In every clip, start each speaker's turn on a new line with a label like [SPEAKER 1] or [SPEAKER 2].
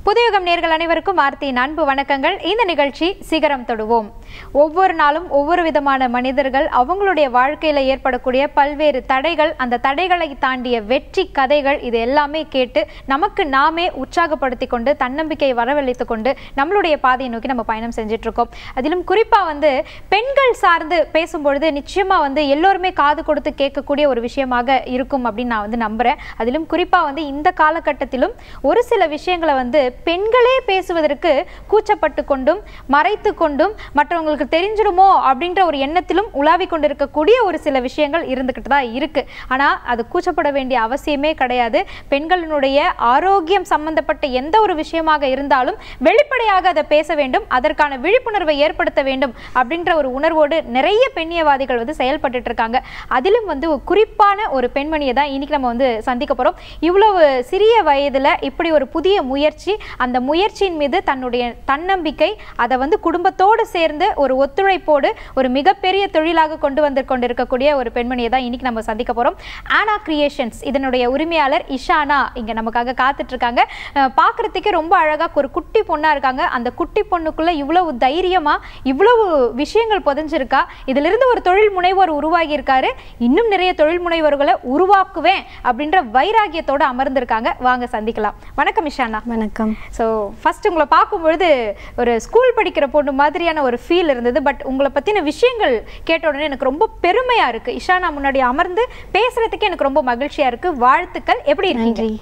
[SPEAKER 1] புதுயுகம் நேர்கள் அனைவருக்கும் ஆர்த்தியின் அன்பு வணக்கங்கள் இந்த நிகழ்ச்சி சிகரம் தொடுவோம் ஒவ்வொரு நாளும் ஒவ்வொரு விதமான மனிதர்கள் அவங்களுடைய வாழ்க்கையில ஏற்படக்கூடிய பல்வேறு தடைகள் அந்த தடைகளை தாண்டிய வெற்றி கதைகள் இது எல்லாமே கேட்டு நமக்கு நாமே உற்சாகப்படுத்தி கொண்டு தன்னம்பிக்கையை வரவழைத்து கொண்டு நம்மளுடைய பாதையை நோக்கி நம்ம பயணம் செஞ்சுட்டு இருக்கோம் அதிலும் குறிப்பா வந்து பெண்கள் சார்ந்து பேசும்பொழுது நிச்சயமா வந்து எல்லோருமே காது கொடுத்து கேட்கக்கூடிய ஒரு விஷயமாக இருக்கும் அப்படின்னு நான் வந்து நம்புறேன் அதிலும் குறிப்பா வந்து இந்த காலகட்டத்திலும் ஒரு சில விஷயங்களை வந்து பெண்களே பேசுவதற்கு கூச்சப்பட்டு கொண்டும் மறைத்து கொண்டும் மற்றவங்களுக்கு தெரிஞ்சிடுமோ அப்படின்ற ஒரு எண்ணத்திலும் உலாவி கொண்டிருக்கக்கூடிய ஒரு சில விஷயங்கள் இருந்துக்கிட்டு தான் இருக்கு ஆனா அது கூச்சப்பட வேண்டிய அவசியமே கிடையாது பெண்களினுடைய ஆரோக்கியம் சம்பந்தப்பட்ட எந்த ஒரு விஷயமாக இருந்தாலும் வெளிப்படையாக அதை பேச வேண்டும் அதற்கான விழிப்புணர்வை ஏற்படுத்த வேண்டும் அப்படின்ற ஒரு உணர்வோடு நிறைய பெண்ணியவாதிகள் வந்து செயல்பட்டுட்டு இருக்காங்க அதிலும் வந்து ஒரு குறிப்பான ஒரு பெண்மணியை தான் இன்னைக்கு நம்ம வந்து சந்திக்க போறோம் இவ்வளவு சிறிய வயதுல இப்படி ஒரு புதிய முயற்சி அந்த முயற்சியின் மீது தன்னுடைய தன்னம்பிக்கை அதை வந்து குடும்பத்தோடு சேர்ந்து ஒரு ஒத்துழைப்போடு ஒரு மிகப்பெரிய தொழிலாக கொண்டு வந்து கொண்டிருக்கக்கூடிய ஒரு பெண்மணியை தான் இன்னைக்கு நம்ம சந்திக்க போறோம் ஆனா கிரியேஷன்ஸ் இதனுடைய உரிமையாளர் இஷானா இங்க நமக்காக காத்துட்டு இருக்காங்க அஹ் பார்க்கறதுக்கே ரொம்ப அழகா ஒரு குட்டி பொண்ணா இருக்காங்க அந்த குட்டி பொண்ணுக்குள்ள இவ்வளவு தைரியமா இவ்வளவு விஷயங்கள் புதைஞ்சிருக்கா இதுல இருந்து ஒரு தொழில் முனைவோர் உருவாகி இருக்காரு இன்னும் நிறைய தொழில் முனைவோர்களை உருவாக்குவேன் அப்படின்ற வைராகியத்தோட அமர்ந்திருக்காங்க வாங்க சந்திக்கலாம் வணக்கம் இஷானா
[SPEAKER 2] வணக்கம்
[SPEAKER 1] ஸோ ஃபர்ஸ்ட் உங்களை பார்க்கும்பொழுது ஒரு ஸ்கூல் படிக்கிற பொண்ணு மாதிரியான ஒரு ஃபீல் இருந்தது பட் உங்களை பற்றின விஷயங்கள் கேட்ட உடனே எனக்கு ரொம்ப பெருமையாக இருக்குது இஷானா முன்னாடி அமர்ந்து பேசுறதுக்கு எனக்கு ரொம்ப மகிழ்ச்சியாக இருக்குது வாழ்த்துக்கள் எப்படி இருக்கீங்க
[SPEAKER 2] நன்றி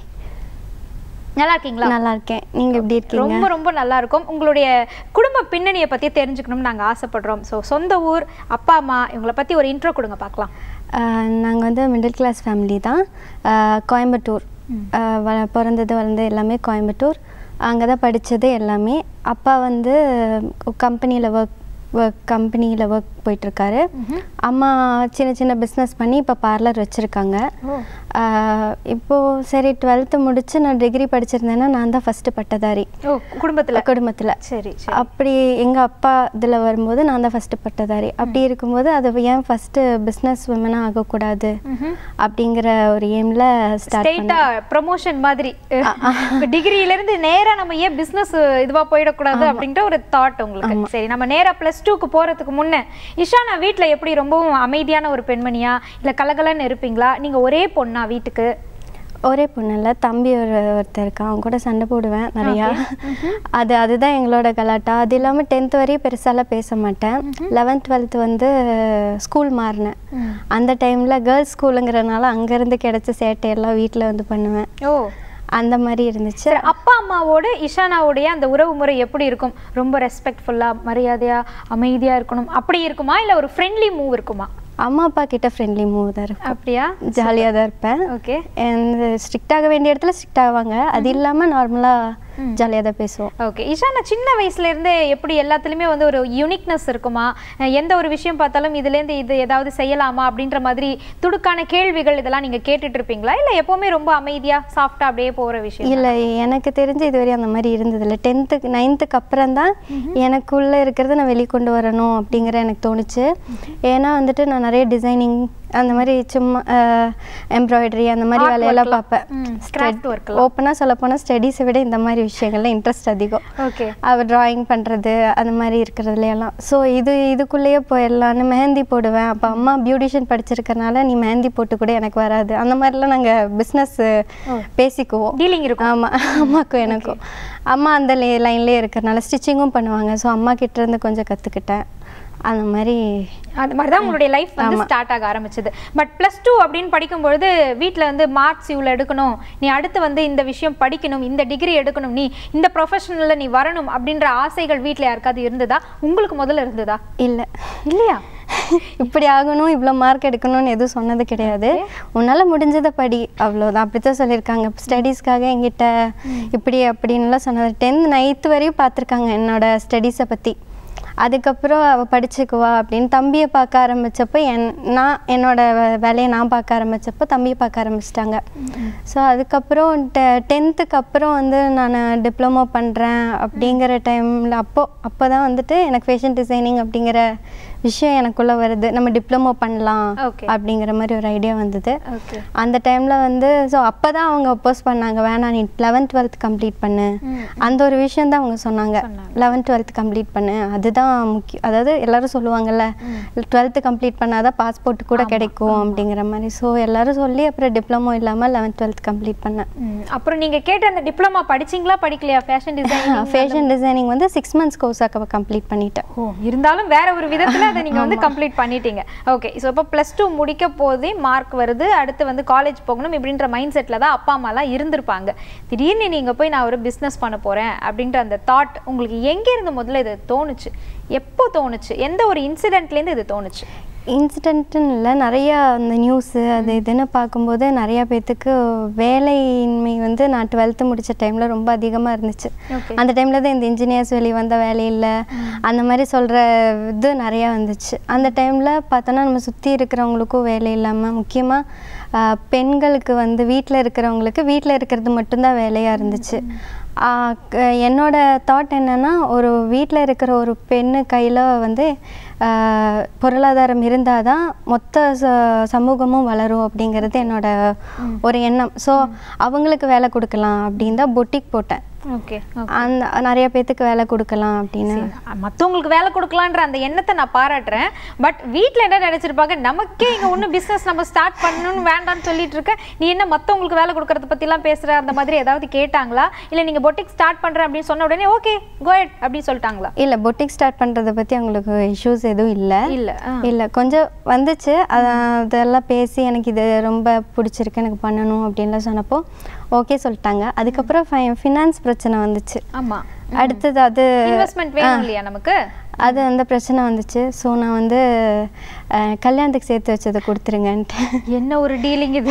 [SPEAKER 1] நல்லா இருக்கீங்களா
[SPEAKER 2] நல்லா இருக்கேன் நீங்க எப்படி இருக்கீங்க
[SPEAKER 1] ரொம்ப ரொம்ப நல்லா இருக்கும் உங்களுடைய குடும்ப பின்னணியை பற்றி தெரிஞ்சுக்கணும்னு நாங்கள் ஆசைப்படுறோம் ஸோ சொந்த ஊர் அப்பா அம்மா இவங்களை பற்றி ஒரு இன்ட்ரோ கொடுங்க பார்க்கலாம்
[SPEAKER 2] ஆஹ் நாங்க வந்து மிடில் கிளாஸ் ஃபேமிலி தான் ஆஹ் கோயம்புத்தூர் ஆஹ் வ- பிறந்தது வளர்ந்தது எல்லாமே கோயம்புத்தூர் அங்கே தான் படித்தது எல்லாமே அப்பா வந்து கம்பெனியில் ஒர்க் ஒர்க் கம்பெனியில் ஒர்க் போயிட்டுருக்காரு அம்மா சின்ன சின்ன பிஸ்னஸ் பண்ணி இப்போ பார்லர் வச்சுருக்காங்க இப்போது சரி டுவெல்த்து முடிச்சு நான் டிகிரி படிச்சிருந்தேன்னா நான் தான் ஃபஸ்ட்டு பட்டதாரி
[SPEAKER 1] ஓ குடும்பத்தில்
[SPEAKER 2] குடும்பத்தில்
[SPEAKER 1] சரி சரி
[SPEAKER 2] அப்படி எங்கள் அப்பா இதில் வரும்போது நான் தான் ஃபஸ்ட்டு பட்டதாரி அப்படி இருக்கும்போது அது ஏன் ஃபஸ்ட்டு பிஸ்னஸ் உமனாக ஆகக்கூடாது அப்படிங்கிற ஒரு எய்மில் ஸ்டார்ட்
[SPEAKER 1] ஸ்ட்ரெயிட்டா ப்ரமோஷன் மாதிரி டிகிரில இருந்து நேரா நம்ம ஏன் பிசினஸ் இதுவா போயிடக்கூடாது அப்படின்ற ஒரு தாட் உங்களுக்கு சரி நம்ம நேரா பிளஸ் டூக்கு போறதுக்கு முன்ன இஷானா வீட்ல எப்படி ரொம்பவும் அமைதியான ஒரு பெண்மணியா இல்ல கலகலன்னு இருப்பீங்களா நீங்க ஒரே பொண்ணா வீட்டுக்கு
[SPEAKER 2] ஒரே பொண்ணு இல்லை தம்பி ஒரு ஒருத்தர் இருக்கான் அவன் கூட சண்டை போடுவேன் நிறையா அது அதுதான் எங்களோட கலாட்டா அது இல்லாமல் டென்த் வரையும் பெருசாலாம் பேச மாட்டேன் லெவன்த் டுவெல்த் வந்து ஸ்கூல் மாறினேன் அந்த டைமில் கேர்ள்ஸ் ஸ்கூலுங்கிறனால அங்கேருந்து கிடைச்ச சேட்டையெல்லாம் வீட்டில் வந்து பண்ணுவேன்
[SPEAKER 1] ஓ
[SPEAKER 2] அந்த மாதிரி இருந்துச்சு
[SPEAKER 1] சரி அப்பா அம்மாவோட இஷானாவுடைய அந்த உறவு முறை எப்படி இருக்கும் ரொம்ப ரெஸ்பெக்ட்ஃபுல்லா மரியாதையா அமைதியா இருக்கணும் அப்படி இருக்குமா இல்ல ஒரு ஃப்ரெண்ட்லி மூவ் இருக்குமா
[SPEAKER 2] அம்மா அப்பா கிட்ட ஃப்ரெண்ட்லி மூவ் தான் இருக்கும்
[SPEAKER 1] அப்படியா
[SPEAKER 2] ஜாலியாக தான் இருப்பேன்
[SPEAKER 1] ஓகே
[SPEAKER 2] ஸ்ட்ரிக்ட் ஆக வேண்டிய இடத்துல ஸ்ட்ரிக்ட் ஆவாங்க அது இல்லாமல் நார்மலாக ஜாலியாக தான் பேசுவோம்
[SPEAKER 1] ஓகே இஷானா சின்ன வயசுல இருந்தே எப்படி எல்லாத்துலயுமே வந்து ஒரு யூனிக்னஸ் இருக்குமா அஹ் எந்த ஒரு விஷயம் பார்த்தாலும் இதுலேருந்து இது ஏதாவது செய்யலாமா அப்படின்ற மாதிரி துடுக்கான கேள்விகள் இதெல்லாம் நீங்க கேட்டுட்டு இருப்பீங்களா இல்ல எப்பவுமே ரொம்ப அமைதியா சாஃப்டா அப்படியே போற விஷயம்
[SPEAKER 2] இல்லை எனக்கு தெரிஞ்சு இதுவரை அந்த மாதிரி இருந்ததில்ல டென்த்துக்கு நைன்த்துக்கு அப்புறம் தான் எனக்குள்ளே இருக்கிறத நான் வெளிக்கொண்டு வரணும் அப்படிங்கிற எனக்கு தோணுச்சு ஏன்னா வந்துட்டு நான் நிறைய டிசைனிங் அந்த மாதிரி சும்மா எம்ப்ராய்டரி அந்த மாதிரி
[SPEAKER 1] Art
[SPEAKER 2] வேலையெல்லாம்
[SPEAKER 1] workலாம்.
[SPEAKER 2] பார்ப்பேன்
[SPEAKER 1] ம், craft work
[SPEAKER 2] ஓப்பனாக சொல்ல போனால் ஸ்டடீஸை விட இந்த மாதிரி விஷயங்கள்ல இன்ட்ரெஸ்ட் அதிகம்
[SPEAKER 1] ஓகே
[SPEAKER 2] அவள் ட்ராயிங் பண்ணுறது அந்த மாதிரி இருக்கிறதுல எல்லாம் ஸோ இது இதுக்குள்ளேயே போயிடலான்னு மெஹந்தி போடுவேன் அப்போ அம்மா பியூட்டிஷியன் படிச்சிருக்கறனால நீ மெஹந்தி போட்டு கூட எனக்கு வராது அந்த மாதிரிலாம் நாங்கள் பிஸ்னஸ் பேசிக்குவோம்
[SPEAKER 1] டீலிங் இருக்கும்
[SPEAKER 2] ஆமாம் அம்மாக்கும் எனக்கும் அம்மா அந்த லைன்லேயே இருக்கிறனால ஸ்டிச்சிங்கும் பண்ணுவாங்க ஸோ அம்மா கிட்ட இருந்து கொஞ்சம் கற்றுக்கிட்டேன் அந்த மாதிரி
[SPEAKER 1] அந்த மாதிரி தான் உங்களுடைய லைஃப் வந்து ஸ்டார்ட் ஆக ஆரம்பிச்சது பட் ப்ளஸ் டூ அப்படின்னு படிக்கும்பொழுது வீட்டில் வந்து மார்க்ஸ் இவ்வளோ எடுக்கணும் நீ அடுத்து வந்து இந்த விஷயம் படிக்கணும் இந்த டிகிரி எடுக்கணும் நீ இந்த ப்ரொஃபஷனலில் நீ வரணும் அப்படின்ற ஆசைகள் வீட்டில் யாருக்காவது இருந்ததா உங்களுக்கு முதல்ல இருந்ததா
[SPEAKER 2] இல்லை
[SPEAKER 1] இல்லையா
[SPEAKER 2] இப்படி ஆகணும் இவ்வளோ மார்க் எடுக்கணும்னு எதுவும் சொன்னது கிடையாது உன்னால் முடிஞ்சதை படி அவ்வளோதான் அப்படி தான் சொல்லியிருக்காங்க ஸ்டடீஸ்க்காக என்கிட்ட இப்படி அப்படின்லாம் சொன்னது டென்த் நைன்த் வரையும் பார்த்துருக்காங்க என்னோட ஸ்டடீஸை பற்றி அதுக்கப்புறம் அவள் படிச்சுக்குவா அப்படின்னு தம்பியை பார்க்க ஆரம்பித்தப்போ என் நான் என்னோட வே- வேலையை நான் பார்க்க ஆரம்பித்தப்போ தம்பியை பார்க்க ஆரம்பிச்சிட்டாங்க ஸோ அதுக்கப்புறம் டெ டென்த்துக்கு அப்புறம் வந்து நான் டிப்ளமோ பண்ணுறேன் அப்படிங்கிற டைமில் அப்போ அப்போ தான் வந்துட்டு எனக்கு ஃபேஷன் டிசைனிங் அப்படிங்கிற விஷயம் எனக்குள்ளே வருது நம்ம டிப்ளமோ பண்ணலாம்
[SPEAKER 1] Okay.
[SPEAKER 2] அப்படிங்கிற மாதிரி ஒரு ஐடியா வந்தது
[SPEAKER 1] ஓகே
[SPEAKER 2] அந்த டைமில் வந்து ஸோ அப்போ தான் அவங்க அப்போஸ் பண்ணாங்க வேணாம் நீ லெவன்த் டுவெல்த் கம்ப்ளீட் பண்ணு அந்த ஒரு விஷயம் தான் அவங்க சொன்னாங்க
[SPEAKER 1] சொன்னாங்க.
[SPEAKER 2] லெவன்த் டுவெல்த் கம்ப்ளீட் பண்ணு அதுதான் முக்கியம் அதாவது எல்லாரும் சொல்லுவாங்கல்ல டுவெல்த்து கம்ப்ளீட் பண்ணாதான் பாஸ்போர்ட் கூட கிடைக்கும் அப்படிங்கிற மாதிரி ஸோ எல்லாரும் சொல்லி அப்புறம் டிப்ளமோ இல்லாமல் லெவன்த் டுவெல்த் கம்ப்ளீட் பண்ணேன்
[SPEAKER 1] அப்புறம் நீங்க கேட்ட அந்த டிப்ளமா படிச்சீங்களா படிக்கலையா ஃபேஷன் டிசைனிங்
[SPEAKER 2] ஃபேஷன் டிசைனிங் வந்து சிக்ஸ் மந்த்ஸ் கோர்ஸாக கம்ப்ளீட் பண்ணிட்டேன்
[SPEAKER 1] ஓ இருந்தாலும் வேற ஒரு விதத்துல அதை நீங்க வந்து கம்ப்ளீட் பண்ணிட்டீங்க ஓகே ஸோ இப்போ ப்ளஸ் டூ முடிக்க போதே மார்க் வருது அடுத்து வந்து காலேஜ் போகணும் இப்படின்ற மைண்ட் செட்டில் தான் அப்பா அம்மாலாம் இருந்திருப்பாங்க திடீர்னு நீங்க போய் நான் ஒரு பிஸ்னஸ் பண்ண போறேன் அப்படின்ற அந்த தாட் உங்களுக்கு எங்க இருந்து முதல்ல இது தோணுச்சு எப்போ தோணுச்சு எந்த ஒரு இன்சிடென்ட்லேருந்து இது தோணுச்சு
[SPEAKER 2] இன்சிடென்ட்டுன்னு இல்லை நிறையா அந்த நியூஸு அது இதுன்னு பார்க்கும்போது நிறையா பேர்த்துக்கு வேலையின்மை வந்து நான் டுவெல்த்து முடித்த டைமில் ரொம்ப அதிகமாக இருந்துச்சு
[SPEAKER 1] Okay.
[SPEAKER 2] அந்த டைமில் தான் இந்த இன்ஜினியர்ஸ் வெளியே வந்த வேலை இல்லை அந்த மாதிரி சொல்கிற இது நிறையா வந்துச்சு அந்த டைமில் பார்த்தோன்னா நம்ம சுற்றி இருக்கிறவங்களுக்கும் வேலை இல்லாமல் முக்கியமாக பெண்களுக்கு வந்து வீட்டில் இருக்கிறவங்களுக்கு வீட்டில் இருக்கிறது மட்டும்தான் வேலையாக இருந்துச்சு ஆஹ் க- என்னோட தாட் என்னன்னா ஒரு வீட்டில் இருக்கிற ஒரு பெண்ணு கையில் வந்து ஆஹ் பொருளாதாரம் இருந்தால் தான் மொத்த ச- சமூகமும் வளரும் அப்படிங்கிறது என்னோட ஒரு எண்ணம் ஸோ அவங்களுக்கு வேலை கொடுக்கலாம் அப்படின்னு தான் பொட்டிக் போட்டேன்
[SPEAKER 1] ஓகே
[SPEAKER 2] அந்த நிறைய பேர்த்துக்கு வேலை கொடுக்கலாம் அப்படின்னு
[SPEAKER 1] மற்றவங்களுக்கு வேலை கொடுக்கலான்ற அந்த எண்ணத்தை நான் பாராட்டுறேன் பட் வீட்டில் என்ன நினைச்சிருப்பாங்க நமக்கே இங்கே ஒன்றும் பிஸ்னஸ் நம்ம ஸ்டார்ட் பண்ணணும்னு வேண்டாம்னு சொல்லிட்டு இருக்க நீ என்ன மற்றவங்களுக்கு வேலை கொடுக்கறத பற்றிலாம் பேசுகிற அந்த மாதிரி ஏதாவது கேட்டாங்களா இல்லை நீங்கள் பொட்டிக் ஸ்டார்ட் பண்ணுறேன் அப்படின்னு சொன்ன உடனே ஓகே கோயட் அப்படின்னு சொல்லிட்டாங்களா
[SPEAKER 2] இல்லை பொட்டிக் ஸ்டார்ட் பண்ணுறதை பற்றி அவங்களுக்கு இஷ்யூஸ் எதுவும் இல்லை
[SPEAKER 1] இல்லை
[SPEAKER 2] இல்லை கொஞ்சம் வந்துச்சு அத- அதெல்லாம் பேசி எனக்கு இது ரொம்ப பிடிச்சிருக்கு எனக்கு பண்ணணும் அப்படின்லாம் சொன்னப்போ ஓகே சொல்லிட்டாங்க அதுக்கப்புறம் ஃபினான்ஸ் பிரச்சனை வந்துச்சு
[SPEAKER 1] ஆமாம்
[SPEAKER 2] அடுத்தது அது
[SPEAKER 1] இன்வெஸ்ட்மெண்ட் வேணும் இல்லையா நமக்கு
[SPEAKER 2] அது அந்த பிரச்சனை வந்துச்சு ஸோ நான் வந்து அஹ், கல்யாணத்துக்கு சேர்த்து வச்சதை கொடுத்துருங்கன்ட்டு
[SPEAKER 1] என்ன ஒரு டீலிங் இது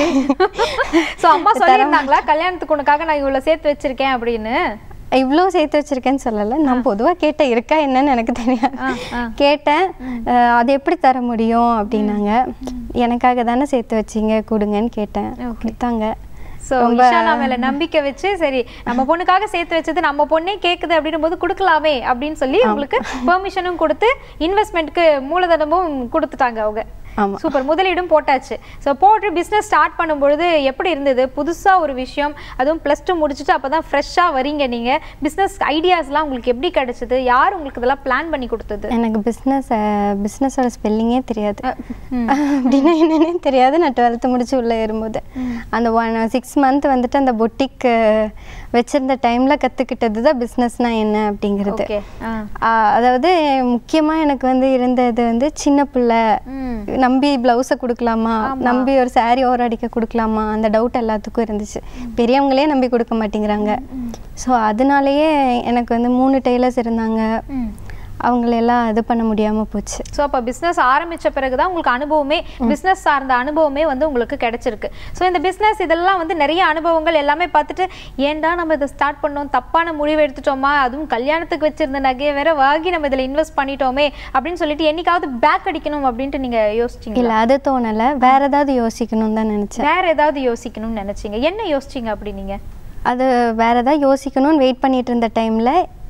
[SPEAKER 1] ஸோ அம்மா சொல்லியிருந்தாங்களா கல்யாணத்துக்கு உனக்காக நான் இவ்வளோ சேர்த்து வச்சிருக்கேன் அப்படின்னு
[SPEAKER 2] இவ்வளோ சேர்த்து வச்சிருக்கேன்னு சொல்லலை நான் பொதுவாக கேட்டேன் இருக்கா என்னன்னு எனக்கு தெரியாது
[SPEAKER 1] ஆ, ஆ.
[SPEAKER 2] கேட்டேன் அஹ், அது எப்படி தர முடியும் அப்படின்னாங்க எனக்காக தானே சேர்த்து வச்சீங்க கொடுங்கன்னு கேட்டேன் கொடுத்தாங்க
[SPEAKER 1] ஸோ இஷானா மேல நம்பிக்கை வச்சு சரி நம்ம பொண்ணுக்காக சேர்த்து வச்சது நம்ம பொண்ணே கேக்குது அப்படின்னும் போது கொடுக்கலாமே அப்படின்னு சொல்லி உங்களுக்கு பெர்மிஷனும் கொடுத்து இன்வெஸ்ட்மெண்ட்க்கு மூலதனமும் கொடுத்துட்டாங்க அவங்க
[SPEAKER 2] ஆமா.
[SPEAKER 1] சூப்பர் முதலீடும் போட்டாச்சு ஸோ போட்டு பிஸ்னஸ் ஸ்டார்ட் பண்ணும்பொழுது எப்படி இருந்தது புதுசா ஒரு விஷயம் அதுவும் ப்ளஸ் டூ முடிச்சுட்டு அப்பதான் ஃப்ரெஷ்ஷாக வரீங்க நீங்க பிஸ்னஸ் ஐடியாஸ்லாம் உங்களுக்கு எப்படி கிடைச்சது யார் உங்களுக்கு இதெல்லாம் பிளான் பண்ணி கொடுத்தது
[SPEAKER 2] எனக்கு பிஸ்னஸ் பிஸ்னஸோட ஸ்பெல்லிங்கே தெரியாது அப்படின்னா என்னன்னே தெரியாது நான் டுவெல்த்து முடிச்சு உள்ளே ஏறும்போது அந்த ஒன் சிக்ஸ் மந்த் வந்துட்டு அந்த பொட்டிக் வச்சிருந்த டைமில் கற்றுக்கிட்டது தான் பிஸ்னஸ்னா என்ன அப்படிங்கிறது
[SPEAKER 1] ஓகே
[SPEAKER 2] ஆ, அதாவது முக்கியமாக எனக்கு வந்து இருந்தது வந்து சின்ன பிள்ளை
[SPEAKER 1] ம்
[SPEAKER 2] நம்பி ப்ளவுஸை கொடுக்கலாமா நம்பி ஒரு saree ஓரம் அடிக்க கொடுக்கலாமா அந்த டவுட் எல்லாத்துக்கும் இருந்துச்சு பெரியவங்களே நம்பி கொடுக்க மாட்டேங்கிறாங்க ஸோ அதனாலேயே எனக்கு வந்து மூணு டெய்லர்ஸ் இருந்தாங்க
[SPEAKER 1] ம்
[SPEAKER 2] அவங்களெல்லாம் இது பண்ண முடியாமல் போச்சு
[SPEAKER 1] ஸோ அப்போ பிஸ்னஸ் ஆரம்பிச்ச பிறகு தான் உங்களுக்கு அனுபவமே பிஸ்னஸ் சார்ந்த அனுபவமே வந்து உங்களுக்கு கிடைச்சிருக்கு ஸோ இந்த பிஸ்னஸ் இதெல்லாம் வந்து நிறைய அனுபவங்கள் எல்லாமே பார்த்துட்டு ஏன்டா நம்ம இதை ஸ்டார்ட் பண்ணோம் தப்பான முடிவு எடுத்துட்டோமா அதுவும் கல்யாணத்துக்கு வச்சிருந்த நகையை வேற வாங்கி நம்ம இதில் இன்வெஸ்ட் பண்ணிட்டோமே அப்படின்னு சொல்லிட்டு என்னைக்காவது பேக் அடிக்கணும் அப்படின்ட்டு நீங்க யோசிச்சீங்க
[SPEAKER 2] இல்லை அது தோணலை வேற ஏதாவது யோசிக்கணும்னு தான் நினச்சேன்
[SPEAKER 1] வேற ஏதாவது யோசிக்கணும்னு நினைச்சீங்க என்ன யோசிச்சீங்க அப்படி நீங்க
[SPEAKER 2] அது வேற ஏதாவது யோசிக்கணும்னு வெயிட் பண்ணிட்டு இருந்த டைமில்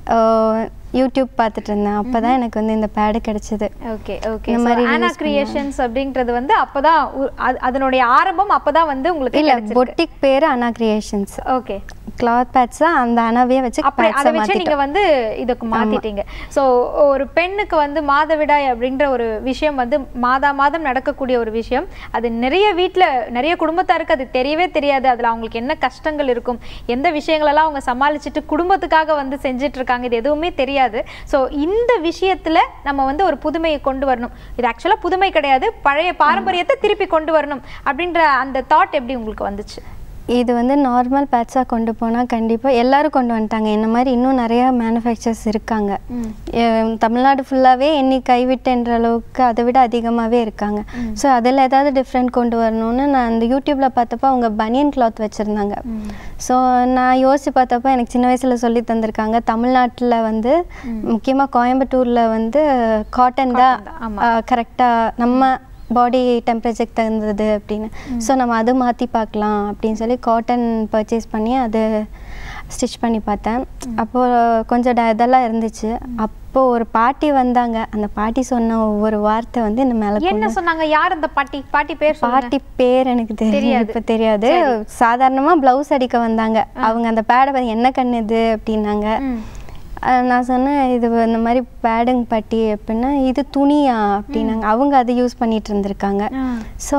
[SPEAKER 2] யூடியூப் பார்த்துட்டு இருந்தேன் அப்போ தான் எனக்கு வந்து இந்த பேடு கிடைச்சது
[SPEAKER 1] ஓகே ஓகே
[SPEAKER 2] இந்த மாதிரி
[SPEAKER 1] ஆனா
[SPEAKER 2] use
[SPEAKER 1] கிரியேஷன்ஸ் அப்படின்றது வந்து அப்பதான் உ- அது- அதனுடைய ஆரம்பம் அப்பதான் வந்து உங்களுக்கு
[SPEAKER 2] இல்லை
[SPEAKER 1] கிடைச்சிருக்கு
[SPEAKER 2] பொட்டிக் பேர் Anna creations
[SPEAKER 1] okay
[SPEAKER 2] cloth pads தான் அந்த அணாவே வச்சு
[SPEAKER 1] அப்படி
[SPEAKER 2] patch
[SPEAKER 1] அதை
[SPEAKER 2] ஆ
[SPEAKER 1] வச்சு
[SPEAKER 2] மாத்திட்டோம்.
[SPEAKER 1] நீங்க வந்து இதுக்கு மாத்திட்டீங்க சோ ஒரு பெண்ணுக்கு வந்து மாதவிடாய் அப்படின்ற ஒரு விஷயம் வந்து மாதா மாதம் நடக்கக்கூடிய ஒரு விஷயம் அது நிறைய வீட்ல நிறைய குடும்பத்தாருக்கு அது தெரியவே தெரியாது அதுல அவங்களுக்கு என்ன கஷ்டங்கள் இருக்கும் எந்த விஷயங்களெல்லாம் அவங்க சமாளிச்சுட்டு குடும்பத்துக்காக வந்து செஞ்சுட்டு இருக்காங்க இது எதுவுமே தெரியாது சோ இந்த விஷயத்துல நம்ம வந்து ஒரு புதுமையை கொண்டு வரணும் இது ஆக்சுவலா புதுமை கிடையாது பழைய பாரம்பரியத்தை திருப்பி கொண்டு வரணும் அப்படின்ற அந்த தாட் எப்படி உங்களுக்கு வந்துச்சு
[SPEAKER 2] இது வந்து நார்மல் பேட்சாக கொண்டு போனால் கண்டிப்பாக எல்லாரும் கொண்டு வந்துட்டாங்க என்ன மாதிரி இன்னும் நிறையா மேனுஃபேக்சர்ஸ் இருக்காங்க
[SPEAKER 1] ம்.
[SPEAKER 2] எ- தமிழ்நாடு ஃபுல்லாகவே எண்ணி கைவிட்டுன்ற அளவுக்கு அதை விட அதிகமாகவே இருக்காங்க ஸோ அதில் ஏதாவது டிஃப்ரெண்ட் கொண்டு வரணும்னு நான் அந்த யூடியூப்பில் பார்த்தப்போ அவங்க பனியன் கிளாத் வச்சுருந்தாங்க
[SPEAKER 1] ம்.
[SPEAKER 2] ஸோ நான் யோசிச்சு பார்த்தப்போ எனக்கு சின்ன வயசில் சொல்லி தந்திருக்காங்க தமிழ்நாட்டில் வந்து முக்கியமாக கோயம்புத்தூரில் வந்து காட்டன் தான்
[SPEAKER 1] Cotton தான், ஆமா.
[SPEAKER 2] கரெக்டாக நம்ம பாடி டெம்பரேச்சருக்கு தகுந்தது அப்படின்னு ஸோ நம்ம அது மாற்றி பார்க்கலாம் அப்படின்னு சொல்லி காட்டன் பர்ச்சேஸ் பண்ணி அது ஸ்டிச் பண்ணி பார்த்தேன் அப்போது கொஞ்சம் ட- இதெல்லாம் இருந்துச்சு அப்போது ஒரு பாட்டி வந்தாங்க அந்த பாட்டி சொன்ன ஒவ்வொரு வார்த்தை வந்து இந்த மேலே
[SPEAKER 1] என்ன சொன்னாங்க யார் அந்த பாட்டி பாட்டி பேர் சொல்லுங்க
[SPEAKER 2] பாட்டி பேர் எனக்கு தெரியாது
[SPEAKER 1] தெரியாது.
[SPEAKER 2] இப்போ தெரியாது சாதாரணமாக ப்ளவுஸ் அடிக்க வந்தாங்க அவங்க அந்த பேடை பார்த்து என்ன கண்ணு இது அப்படின்னாங்க
[SPEAKER 1] ம்.
[SPEAKER 2] அஹ் நான் சொன்னேன் இது இந்த மாதிரி பேடுங்க பாட்டி அப்படின்னா இது துணியா அப்படின்னாங்க அவங்க அதை யூஸ் பண்ணிட்டு இருந்திருக்காங்க
[SPEAKER 1] ஆ.
[SPEAKER 2] ஸோ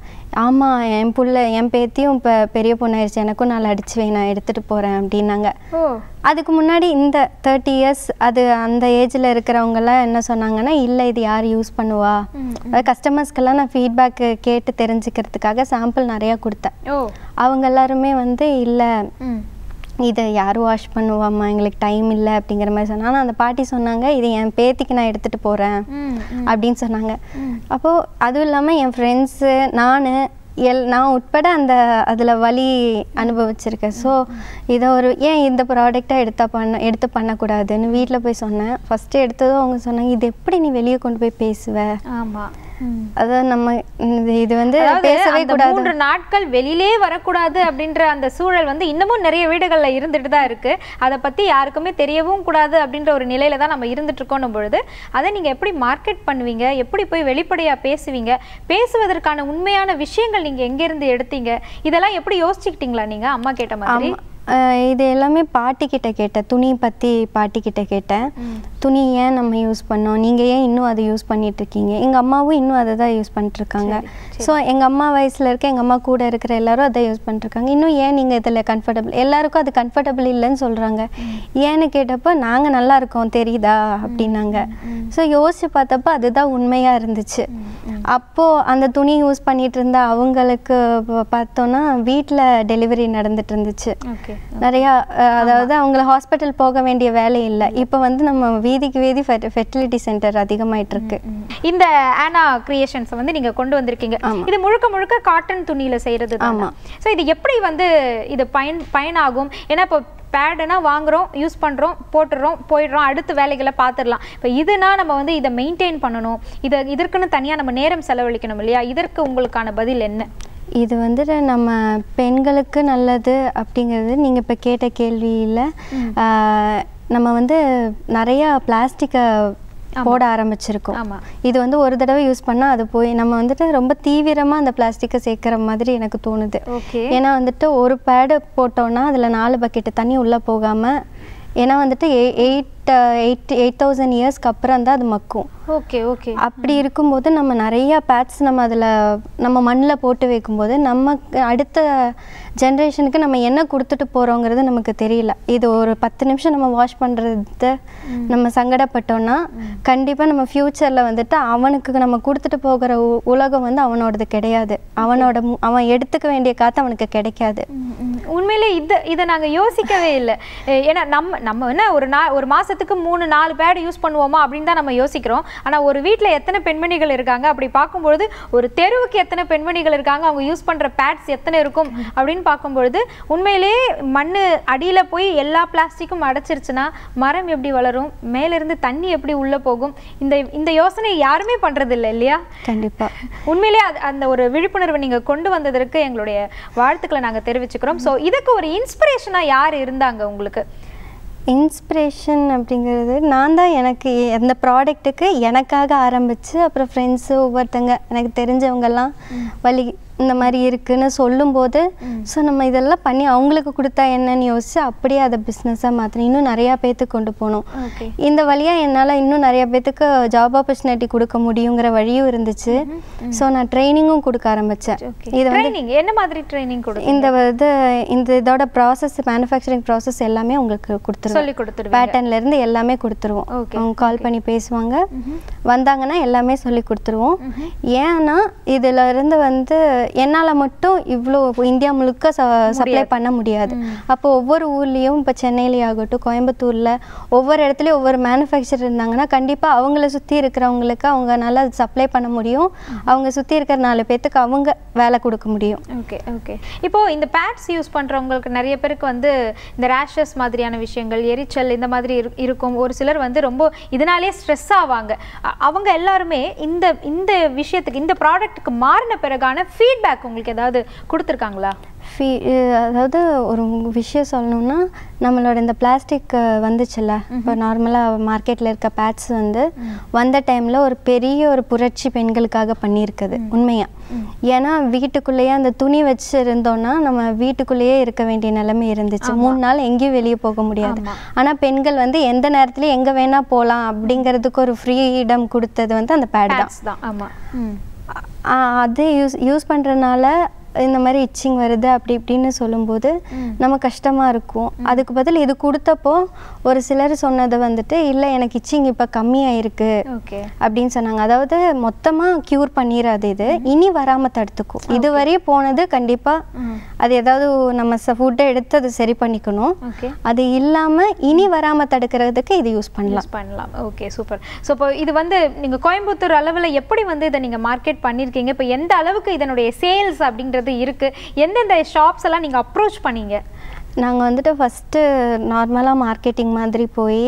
[SPEAKER 2] ஆமாம் என் புள்ள என் பேத்தியும் இப்போ பெரிய பொண்ணாயிருச்சு எனக்கும் நாலு அடிச்சு வை நான் எடுத்துகிட்டு போகிறேன் அப்படின்னாங்க
[SPEAKER 1] ஓ
[SPEAKER 2] அதுக்கு முன்னாடி இந்த தேர்ட்டி இயர்ஸ் அது அந்த ஏஜில் இருக்கிறவங்கலாம் என்ன சொன்னாங்கன்னா இல்லை இது யார் யூஸ் பண்ணுவா
[SPEAKER 1] ம்,
[SPEAKER 2] அது கஸ்டமர்ஸ்க்கெல்லாம் நான் ஃபீட்பேக்கு கேட்டு தெரிஞ்சுக்கிறதுக்காக சாம்பிள் நிறையா கொடுத்தேன்
[SPEAKER 1] ஓ
[SPEAKER 2] அவங்க எல்லாருமே வந்து இல்லை
[SPEAKER 1] ம்
[SPEAKER 2] இதை யார் வாஷ் பண்ணுவாம்மா எங்களுக்கு டைம் இல்லை அப்படிங்கிற மாதிரி சொன்னாங்க ஆனால் அந்த பாட்டி சொன்னாங்க இது என் பேத்திக்கு நான் எடுத்துகிட்டு போகிறேன்
[SPEAKER 1] ம் ம்.
[SPEAKER 2] அப்படின்னு சொன்னாங்க
[SPEAKER 1] ம்.
[SPEAKER 2] அப்போது அதுவும் இல்லாமல் என் ஃப்ரெண்ட்ஸு நான் எல் நான் உட்பட அந்த அதில் வலி அனுபவிச்சிருக்கேன் ஸோ இதை ஒரு ஏன் இந்த ப்ராடக்டாக எடுத்தா பண்ண எடுத்து பண்ணக்கூடாதுன்னு வீட்டில் போய் சொன்னேன் ஃபஸ்ட்டு எடுத்ததும் அவங்க சொன்னாங்க இது எப்படி நீ வெளியே கொண்டு போய் பேசுவ
[SPEAKER 1] ஆமா ம்.
[SPEAKER 2] அதான் நம்ம இது இது வந்து
[SPEAKER 1] அதாவது
[SPEAKER 2] பேசவே
[SPEAKER 1] அந்த
[SPEAKER 2] கூடாது
[SPEAKER 1] மூன்று நாட்கள் வெளியிலே வரக்கூடாது அப்படின்ற அந்த சூழல் வந்து இன்னமும் நிறைய வீடுகள்ல இருந்துட்டு தான் இருக்கு அதை பத்தி யாருக்குமே தெரியவும் கூடாது அப்படின்ற ஒரு நிலையில தான் நம்ம இருந்துட்டு இருக்கோம் பொழுது அதை நீங்க எப்படி மார்க்கெட் பண்ணுவீங்க எப்படி போய் வெளிப்படையா பேசுவீங்க பேசுவதற்கான உண்மையான விஷயங்கள் நீங்க எங்க இருந்து எடுத்தீங்க இதெல்லாம் எப்படி யோசிச்சுக்கிட்டீங்களா நீங்க அம்மா கேட்ட மாதிரி
[SPEAKER 2] ஆமா. அஹ் இது எல்லாமே பாட்டி கிட்ட கேட்டேன் துணி பற்றி பாட்டி கிட்ட கேட்டேன்
[SPEAKER 1] ம்.
[SPEAKER 2] துணி ஏன் நம்ம யூஸ் பண்ணோம் நீங்கள் ஏன் இன்னும் அதை யூஸ் பண்ணிட்டு இருக்கீங்க எங்கள் அம்மாவும் இன்னும் அதை தான் யூஸ் பண்ணிட்டு இருக்காங்க ஸோ எங்கள் அம்மா வயசில் இருக்க எங்கள் அம்மா கூட இருக்கிற எல்லாரும் அதை யூஸ் பண்ணிருக்காங்க இன்னும் ஏன் நீங்கள் இதில் கம்ஃபர்டபுள் எல்லாருக்கும் அது கம்ஃபர்டபுள் இல்லைன்னு சொல்கிறாங்க ஏன்னு கேட்டப்போ நாங்கள் நல்லா இருக்கோம் தெரியுதா அப்படின்னாங்க ஸோ யோசிச்சு பார்த்தப்போ அதுதான் உண்மையாக இருந்துச்சு அப்போது அந்த துணி யூஸ் பண்ணிட்டு இருந்த அவங்களுக்கு ப- பார்த்தோன்னா வீட்டில் டெலிவரி நடந்துட்டு இருந்துச்சு
[SPEAKER 1] ஓகே
[SPEAKER 2] நிறையா அஹ், அதாவது அவங்கள ஹாஸ்பிட்டல் போக வேண்டிய வேலை இல்லை இப்போ வந்து நம்ம வீதிக்கு வீதி ஃபெர்டிலிட்டி சென்டர் அதிகமாயிட்டு இருக்கு
[SPEAKER 1] இந்த ஆனா கிரியேஷன்ஸ் வந்து நீங்க கொண்டு வந்திருக்கீங்க
[SPEAKER 2] ஆமா.
[SPEAKER 1] இது முழுக்க முழுக்க காட்டன் துணியில செய்யறது
[SPEAKER 2] ஆமா.
[SPEAKER 1] ஸோ இது எப்படி வந்து இது பயன் பயனாகும் ஏன்னா இப்போ பேடுனா வாங்குறோம் யூஸ் பண்றோம் போட்டுடுறோம் போயிடுறோம் அடுத்த வேலைகளை பார்த்துடலாம் இப்போ இதுனா நம்ம வந்து இதை மெயின்டைன் பண்ணணும் இதை இதற்குன்னு தனியா நம்ம நேரம் செலவழிக்கணும் இல்லையா இதற்கு உங்களுக்கான பதில் என்ன
[SPEAKER 2] இது வந்துட்டு நம்ம பெண்களுக்கு நல்லது அப்படிங்கிறது நீங்கள் இப்போ கேட்ட கேள்வியில் நம்ம வந்து நிறையா பிளாஸ்டிக்கை போட ஆரம்பிச்சிருக்கோம்
[SPEAKER 1] ஆமா
[SPEAKER 2] இது வந்து ஒரு தடவை யூஸ் பண்ணால் அது போய் நம்ம வந்துட்டு ரொம்ப தீவிரமாக அந்த பிளாஸ்டிக்கை சேர்க்குற மாதிரி எனக்கு தோணுது
[SPEAKER 1] ஓகே
[SPEAKER 2] ஏன்னா வந்துட்டு ஒரு பேடு போட்டோன்னா அதில் நாலு பக்கெட்டு தண்ணி உள்ளே போகாமல் ஏன்னா வந்துட்டு எயிட் எயிட் எயிட் தௌசண்ட் இயர்ஸ்க்கு அப்புறம் தான் அது மக்கும்
[SPEAKER 1] ஓகே ஓகே
[SPEAKER 2] அப்படி இருக்கும்போது நம்ம நிறைய பேட்ஸ் நம்ம அதில் நம்ம மண்ணில் போட்டு வைக்கும்போது நமக்கு அடுத்த ஜென்ரேஷனுக்கு நம்ம என்ன கொடுத்துட்டு போகிறோங்கிறது நமக்கு தெரியல இது ஒரு பத்து நிமிஷம் நம்ம வாஷ் பண்ணுறது நம்ம சங்கடப்பட்டோம்னா கண்டிப்பாக நம்ம ஃப்யூச்சரில் வந்துட்டு அவனுக்கு நம்ம கொடுத்துட்டு போகிற உ- உலகம் வந்து அவனோடது கிடையாது அவனோட மு- அவன் எடுத்துக்க வேண்டிய காற்று அவனுக்கு கிடைக்காது
[SPEAKER 1] ம், ம். உண்மையிலே இது இதை நாங்கள் யோசிக்கவே இல்லை ஏன்னா நம்ம நம்ம என்ன ஒரு நா ஒரு மாசத்துக்கு மூணு நாலு பேட் யூஸ் பண்ணுவோமா அப்படின்னு தான் நம்ம யோசிக்கிறோம் ஆனா ஒரு வீட்ல எத்தனை பெண்மணிகள் இருக்காங்க அப்படி பார்க்கும்பொழுது ஒரு தெருவுக்கு எத்தனை பெண்மணிகள் இருக்காங்க அவங்க யூஸ் பண்ற பேட்ஸ் எத்தனை இருக்கும் அப்படின்னு பார்க்கும்பொழுது உண்மையிலேயே மண்ணு அடியில போய் எல்லா பிளாஸ்டிக்கும் அடைச்சிருச்சுன்னா மரம் எப்படி வளரும் மேல இருந்து தண்ணி எப்படி உள்ள போகும் இந்த இந்த யோசனை யாருமே பண்றது இல்லை இல்லையா
[SPEAKER 2] கண்டிப்பாக
[SPEAKER 1] உண்மையிலே அது அந்த ஒரு விழிப்புணர்வை நீங்க கொண்டு வந்ததற்கு எங்களுடைய வாழ்த்துக்களை நாங்க தெரிவிச்சுக்கிறோம் சோ இதுக்கு ஒரு இன்ஸ்பிரேஷனா யார் இருந்தாங்க உங்களுக்கு
[SPEAKER 2] இன்ஸ்பிரேஷன் அப்படிங்கிறது நான் தான் எனக்கு எ- அந்த ப்ராடக்ட்டுக்கு எனக்காக ஆரம்பித்து அப்புறம் ஃப்ரெண்ட்ஸு ஒவ்வொருத்தங்க எனக்கு தெரிஞ்சவங்கெல்லாம் வழி இந்த மாதிரி இருக்குன்னு சொல்லும்போது ஸோ நம்ம இதெல்லாம் பண்ணி அவங்களுக்கு கொடுத்தா என்னன்னு யோசிச்சு அப்படியே அதை பிஸ்னஸாக மாற்றணும் இன்னும் நிறையா பேத்துக்கு கொண்டு போகணும்
[SPEAKER 1] ஓகே
[SPEAKER 2] இந்த வழியாக என்னால் இன்னும் நிறைய பேத்துக்கு ஜாப் ஆப்பர்ச்சுனிட்டி கொடுக்க முடியுங்கிற வழியும் இருந்துச்சு ஸோ நான் ட்ரைனிங்கும் கொடுக்க ஆரம்பித்தேன்
[SPEAKER 1] ஓகே
[SPEAKER 2] இது வந்து
[SPEAKER 1] ட்ரைனிங் என்ன மாதிரி ட்ரைனிங் கொடுத்து
[SPEAKER 2] இந்த இது இந்த இதோட ப்ராசஸ் மேனுஃபேக்சரிங் ப்ராசஸ் எல்லாமே உங்களுக்கு கொடுத்துருவோம்
[SPEAKER 1] சொல்லி கொடுத்துருவீங்க
[SPEAKER 2] பேட்டர்ன்ல இருந்து எல்லாமே கொடுத்துருவோம்
[SPEAKER 1] Okay,
[SPEAKER 2] அவங்க கால் பண்ணி பேசுவாங்க வந்தாங்கன்னா எல்லாமே சொல்லி கொடுத்துருவோம் ஏன்னா இதுல இருந்து வந்து என்னால் மட்டும் இவ்வளோ இந்தியா முழுக்க சப்ளை பண்ண முடியாது அப்போ ஒவ்வொரு ஊர்லேயும் இப்போ சென்னையிலே ஆகட்டும் கோயம்புத்தூரில் ஒவ்வொரு இடத்துலையும் ஒவ்வொரு மேனுஃபேக்சர் இருந்தாங்கன்னா கண்டிப்பாக அவங்கள சுற்றி இருக்கிறவங்களுக்கு அவங்கனால சப்ளை பண்ண முடியும் அவங்க சுற்றி இருக்கிற நாலு பேர்த்துக்கு அவங்க வேலை கொடுக்க முடியும்
[SPEAKER 1] ஓகே ஓகே இப்போ இந்த பேட்ஸ் யூஸ் பண்றவங்களுக்கு நிறைய பேருக்கு வந்து இந்த ரேஷஸ் மாதிரியான விஷயங்கள் எரிச்சல் இந்த மாதிரி இரு- இருக்கும் ஒரு சிலர் வந்து ரொம்ப இதனாலே ஸ்ட்ரெஸ் ஆவாங்க அ- அவங்க எல்லாருமே இந்த இந்த விஷயத்துக்கு இந்த ப்ராடக்ட்டுக்கு மாறின பிறகான ஃபீட்பேக் உங்களுக்கு ஏதாவது கொடுத்துருக்காங்களா
[SPEAKER 2] ஃபீ அதாவது ஒரு விஷயம் சொல்லணும்னா நம்மளோட இந்த பிளாஸ்டிக் வந்துச்சுல்ல இப்போ நார்மலாக மார்க்கெட்டில் இருக்க பேட்ஸ் வந்து வந்த டைமில் ஒரு பெரிய ஒரு புரட்சி பெண்களுக்காக பண்ணியிருக்குது உண்மையாக ஏன்னா வீட்டுக்குள்ளேயே அந்த துணி வச்சு இருந்தோம்னா நம்ம வீட்டுக்குள்ளேயே இருக்க வேண்டிய நிலைமை இருந்துச்சு மூணு நாள் எங்கேயும் வெளியே போக முடியாது ஆனால் பெண்கள் வந்து எந்த நேரத்துலையும் எங்கே வேணால் போகலாம் அப்படிங்கிறதுக்கு ஒரு ஃப்ரீடம் கொடுத்தது வந்து அந்த பேட் தான்
[SPEAKER 1] பேட்ஸ் தான் ஆமா ம்
[SPEAKER 2] ஆ, அது யூஸ் யூஸ் பண்ணுறதுனால இந்த மாதிரி இச்சிங் வருது அப்படி இப்படின்னு சொல்லும்போது நம்ம கஷ்டமாக இருக்கும் அதுக்கு பதில் இது கொடுத்தப்போ ஒரு சிலர் சொன்னது வந்துட்டு இல்லை எனக்கு இச்சிங் இப்போ கம்மியாயிருக்கு
[SPEAKER 1] ஓகே
[SPEAKER 2] அப்படின்னு சொன்னாங்க அதாவது மொத்தமாக க்யூர் பண்ணிடாது இது இனி வராமல் தடுத்துக்கும் இது வரையும் போனது கண்டிப்பாக அது ஏதாவது நம்ம ஃபுட்டை எடுத்து அது சரி பண்ணிக்கணும்
[SPEAKER 1] ஓகே
[SPEAKER 2] அது இல்லாமல் இனி வராமல் தடுக்கிறதுக்கு இது யூஸ் பண்ணலாம்
[SPEAKER 1] யூஸ் பண்ணலாம் ஓகே சூப்பர் ஸோ இப்போ இது வந்து நீங்கள் கோயம்புத்தூர் அளவில் எப்படி வந்து இதை நீங்கள் மார்க்கெட் பண்ணியிருக்கீங்க இப்போ எந்த அளவுக்கு இதனுடைய சேல்ஸ் அப்படின்றது இருக்கு எந்தெந்த ஷாப்ஸ் எல்லாம் நீங்கள் அப்ரோச் பண்ணீங்க
[SPEAKER 2] நாங்கள் வந்துட்டு ஃபஸ்ட்டு நார்மலாக மார்க்கெட்டிங் மாதிரி போய்